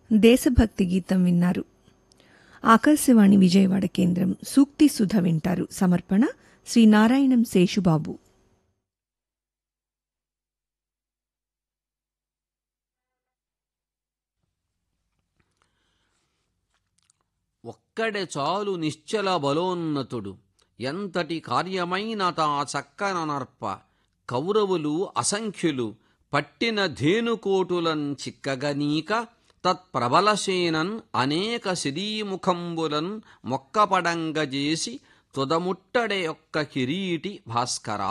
దేశభక్తి గీతం విన్నారు ఆకాశవాణి విజయవాడ కేంద్రం సూక్తి సుధ వింటారు సమర్పణ శ్రీ నారాయణం శేషుబాబు ఒక్కడే చాలు నిశ్చల బలోన్నతుడు ఎంతటి కార్యమైన తా చక్కన నర్ప కౌరవులు అసంఖ్యులు పట్టిన ధేనుకోటులన్ చిక్కగనీక తత్ప్రబలసేనన్ అనేక శిరీముఖంబులన్ మొక్కపడంగజేసి తుదముట్టడే యొక్క కిరీటి భాస్కరా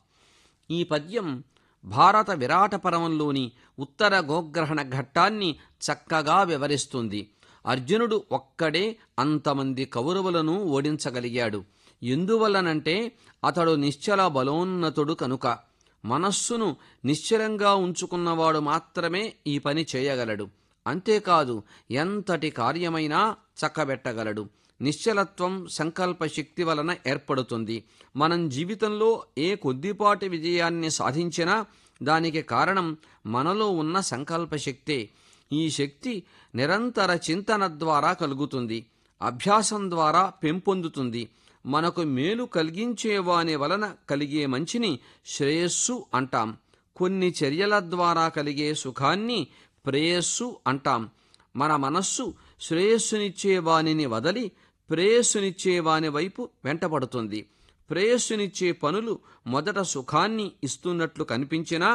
ఈ పద్యం భారత విరాటపరమంలోని ఉత్తర గోగ్రహణ ఘట్టాన్ని చక్కగా వివరిస్తుంది అర్జునుడు ఒక్కడే అంతమంది కౌరవులను ఓడించగలిగాడు ఎందువల్లనంటే అతడు నిశ్చల బలోన్నతుడు కనుక మనస్సును నిశ్చలంగా ఉంచుకున్నవాడు మాత్రమే ఈ పని చేయగలడు అంతేకాదు ఎంతటి కార్యమైనా చక్కబెట్టగలడు నిశ్చలత్వం సంకల్ప శక్తి వలన ఏర్పడుతుంది మనం జీవితంలో ఏ కొద్దిపాటి విజయాన్ని సాధించినా దానికి కారణం మనలో ఉన్న సంకల్ప శక్తే ఈ శక్తి నిరంతర చింతన ద్వారా కలుగుతుంది అభ్యాసం ద్వారా పెంపొందుతుంది మనకు మేలు కలిగించేవాని వలన కలిగే మంచిని శ్రేయస్సు అంటాం కొన్ని చర్యల ద్వారా కలిగే సుఖాన్ని ప్రేయస్సు అంటాం మన మనస్సు శ్రేయస్సునిచ్చే వానిని వదలి ప్రేయస్సునిచ్చే వాని వైపు వెంటపడుతుంది ప్రేయస్సునిచ్చే పనులు మొదట సుఖాన్ని ఇస్తున్నట్లు కనిపించినా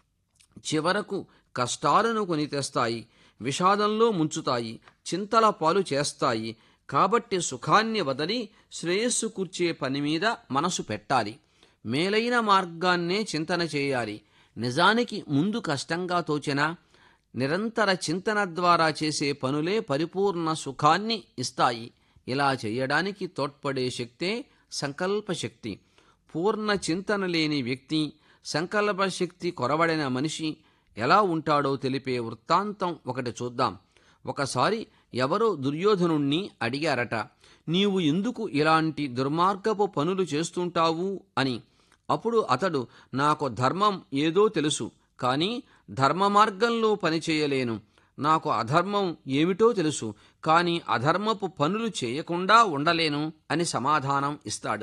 చివరకు కష్టాలను కొని తెస్తాయి విషాదంలో ముంచుతాయి చింతల పాలు చేస్తాయి కాబట్టి సుఖాన్ని వదలి శ్రేయస్సు కూర్చే పని మీద మనసు పెట్టాలి మేలైన మార్గాన్నే చింతన చేయాలి నిజానికి ముందు కష్టంగా తోచినా నిరంతర చింతన ద్వారా చేసే పనులే పరిపూర్ణ సుఖాన్ని ఇస్తాయి ఇలా చేయడానికి తోడ్పడే శక్తే సంకల్ప శక్తి పూర్ణ చింతన లేని వ్యక్తి సంకల్ప శక్తి కొరవడిన మనిషి ఎలా ఉంటాడో తెలిపే వృత్తాంతం ఒకటి చూద్దాం ఒకసారి ఎవరో దుర్యోధనుణ్ణి అడిగారట నీవు ఎందుకు ఇలాంటి దుర్మార్గపు పనులు చేస్తుంటావు అని అప్పుడు అతడు నాకు ధర్మం ఏదో తెలుసు కానీ ధర్మ మార్గంలో పనిచేయలేను నాకు అధర్మం ఏమిటో తెలుసు కానీ అధర్మపు పనులు చేయకుండా ఉండలేను అని సమాధానం ఇస్తాడు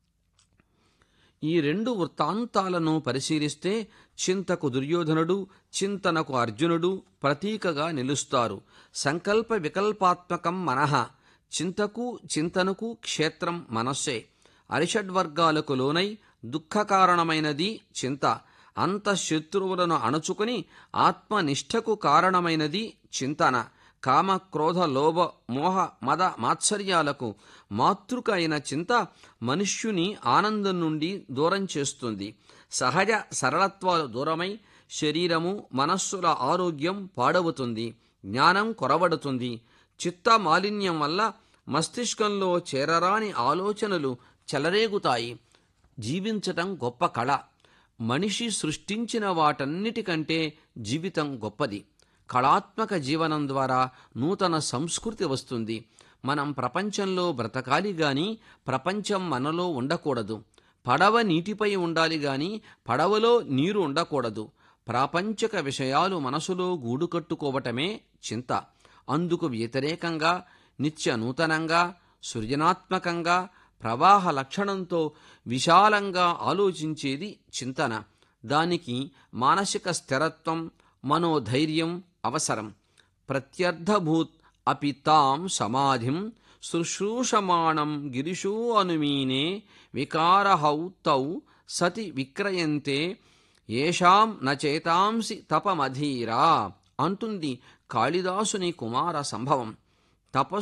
ఈ రెండు వృత్తాంతాలను పరిశీలిస్తే చింతకు దుర్యోధనుడు చింతనకు అర్జునుడు ప్రతీకగా నిలుస్తారు సంకల్ప వికల్పాత్మకం మనః చింతకు చింతనకు క్షేత్రం మనస్సే అరిషడ్వర్గాలకు లోనై దుఃఖకారణమైనది చింత అంతఃశత్రువులను అణచుకుని ఆత్మనిష్టకు కారణమైనది చింతన కామ క్రోధ లోభ మోహ మద మాత్సర్యాలకు మాతృక అయిన చింత మనుష్యుని ఆనందం నుండి దూరం చేస్తుంది సహజ సరళత్వాలు దూరమై శరీరము మనస్సుల ఆరోగ్యం పాడవుతుంది జ్ఞానం కొరబడుతుంది చిత్త మాలిన్యం వల్ల మస్తిష్కంలో చేరరాని ఆలోచనలు చెలరేగుతాయి జీవించటం గొప్ప కళ మనిషి సృష్టించిన వాటన్నిటికంటే జీవితం గొప్పది కళాత్మక జీవనం ద్వారా నూతన సంస్కృతి వస్తుంది మనం ప్రపంచంలో బ్రతకాలి గాని ప్రపంచం మనలో ఉండకూడదు పడవ నీటిపై ఉండాలి గాని పడవలో నీరు ఉండకూడదు ప్రాపంచక విషయాలు మనసులో గూడు కట్టుకోవటమే చింత అందుకు వ్యతిరేకంగా నిత్య నూతనంగా సృజనాత్మకంగా ప్రవాహ లక్షణంతో విశాలంగా ఆలోచించేది చింతన దానికి మానసిక స్థిరత్వం మనోధైర్యం అవసరం ప్రత్యర్థభూత్ అపి తాం సమాధిం శుశ్రూషమాణం గిరిశో అనుమీనే వికారహౌ తౌ సతి విక్రయంతే ఏషాం నచేతాంసి తపమధీరా అంటుంది కాళిదాసుని కుమార సంభవం